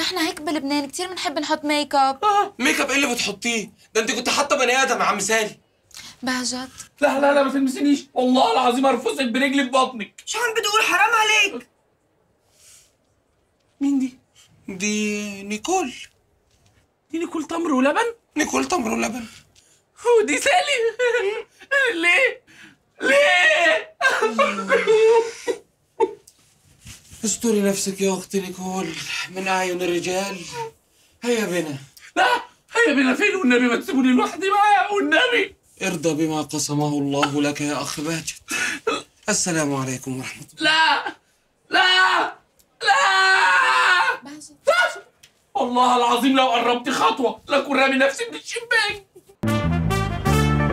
نحن هيك بلبنان كثير بنحب نحط ميك اب ميك اب ايه اللي بتحطيه ده انت كنت حاطه بني ادم يا عم سالي بهجت لا لا لا ما تلمسنيش والله العظيم ارفسك برجلي في بطنك شو عم بتقول حرام عليك مين دي؟ دي نيكول دي نيكول تمر ولبن؟ نيكول تمر ولبن ودي سالي ليه؟ ليه؟ استوري نفسك يا اختي نيكول من اعين الرجال هيا بنا لا هيا بينا فين والنبي ما تسيبوني لوحدي معاه والنبي ارضى بما قسمه الله لك يا اخ باجد السلام عليكم ورحمه الله لا لا لا بهجت والله العظيم لو قربت خطوة لكن رامي نفسي من الشباك